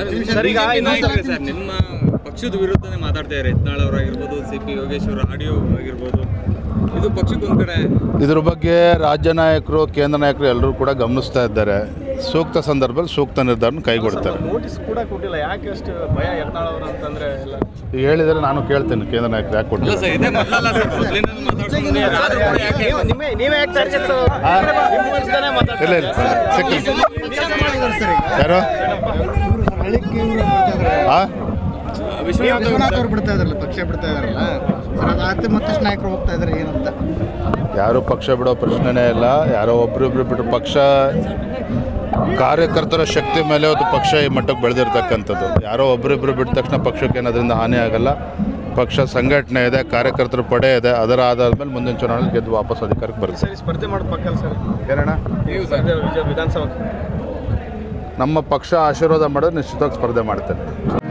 sir, ಈಗ BJP ಇನ್ನೊಂದ್ ನಾಯಕರೇ ಸರ್ ನಿಮ್ಮ ಪಕ್ಷದ ವಿರುದ್ಧನೇ ಮಾತಾಡ್ತಾ ಇದ್ದಾರೆ ಯತ್ನಾಳ್ ಅವರಾಗಿರ್ಬೋದು ಸಿ ಪಿ ಯೋಗೇಶ್ವರ್ ಆಡಿಯೋ ಆಗಿರ್ಬೋದು ಇದು ಪಕ್ಷಕ್ಕೊಂದ್ ಕಡೆ ಇದ್ರ ಬಗ್ಗೆ ರಾಜ್ಯ ನಾಯಕರು ಕೇಂದ್ರ ನಾಯಕರು ಎಲ್ಲರೂ ಕೂಡ ಗಮನಿಸ್ತಾ ಇದ್ದಾರೆ ಸೂಕ್ತ ಸಂದರ್ಭದಲ್ಲಿ ಸೂಕ್ತ ನಿರ್ಧಾರನ ಕೈಗೊಳ್ತಾರೆ ನೋಟಿಸ್ ಕೂಡ ಕೊಟ್ಟಿಲ್ಲ ಯಾಕೆ ಅಷ್ಟು ಭಯ ಯತ್ನಾಳ್ ಅವರು ಅಂತಂದ್ರೆ ಎಲ್ಲ ಈಗ ಹೇಳಿದರೆ ನಾನು ಕೇಳ್ತೇನೆ ಕೇಂದ್ರ ನಾಯಕರು ಯಾಕೆ ಅಲ್ಲ ಕೊಟ್ಟಿಲ್ಲ ಸರ್ ಇದೇ ಮೊದಲಲ್ಲ ಸರ್ ಮೊದಲಿಂದ ಮಾತಾಡ್ಕೊಂಡು ಆದ್ರೂ ಕೂಡ ಯಾಕೆ ನೀವು- ನೀವೇ ನೀವೇ ಯಾಕೆ ಟಾರ್ಗೆಟ್ ನಿಮ್ಮ ವಿರುದ್ಧನೇ ಮಾತಾಡ್ತಾ ಇಲ್ಲ ಇಲ್ಲ ಸಿಕ್ಕಿಲ್ಲ ಯಾರು ಆ ವಿಶ್ವನಾಥ್ ಅವರು ವಿಶ್ವನಾಥ್ ಅವ್ರು ಬಿಡ್ತಾ ಇದಾರಲ್ಲ ಪಕ್ಷ ಬಿಡ್ತಾ ಇದಾರಲ್ಲ ಸರ್ ಅದಾಗ್ತದೆ ಮತ್ತಷ್ಟು ನಾಯಕರು ಹೋಗ್ತಾ ಇದಾರೆ ಏನಂತ ಯಾರು ಪಕ್ಷ ಬಿಡೋ ಪ್ರಶ್ನೆನೇ ಇಲ್ಲ ಯಾರೋ ಒಬ್ರಿಬ್ರು ಬಿಟ್ಟು ಪಕ್ಷ ಕಾರ್ಯಕರ್ತರ ಶಕ್ತಿ ಮೇಲೆ ಒಂದು ಪಕ್ಷ ಈ ಮಟ್ಟಕ್ಕೆ ಬೆಳೆದಿರ್ತಕ್ಕಂಥದ್ದು ಯಾರೋ ಒಬ್ರಿಬ್ರು ಬಿಟ್ಟ ತಕ್ಷಣ ಪಕ್ಷಕ್ಕೆ ಏನದರಿಂದ ಹಾನಿ ಆಗಲ್ಲ ಪಕ್ಷ ಸಂಘಟನೆ ಇದೆ ಕಾರ್ಯಕರ್ತರ ಪಡೆ ಇದೆ ಅದರ ಆಧಾರದ ಮೇಲೆ ಮುಂದಿನ ಚುನಾವಣೆಯಲ್ಲಿ ಗೆದ್ದು ವಾಪಸ್ ಅಧಿಕಾರಕ್ಕೆ ಬರುತ್ತೆ ಸರಿ ಸ್ಪರ್ಧೆ ಮಾಡೋದು ಪಕ್ಕಲ್ಲ ಸರ್ ಏನಣ್ಣ ನೀವು ಸ್ಪರ್ಧೆ ವಿಜಯ- ವಿಧಾನಸಭಾ ನಮ್ಮ ಪಕ್ಷ ಆಶೀರ್ವಾದ ಮಾಡೋದು ನಿಶ್ಚಿತವಾಗಿ ಸ್ಪರ್ಧೆ ಮಾಡ್ತೇನೆ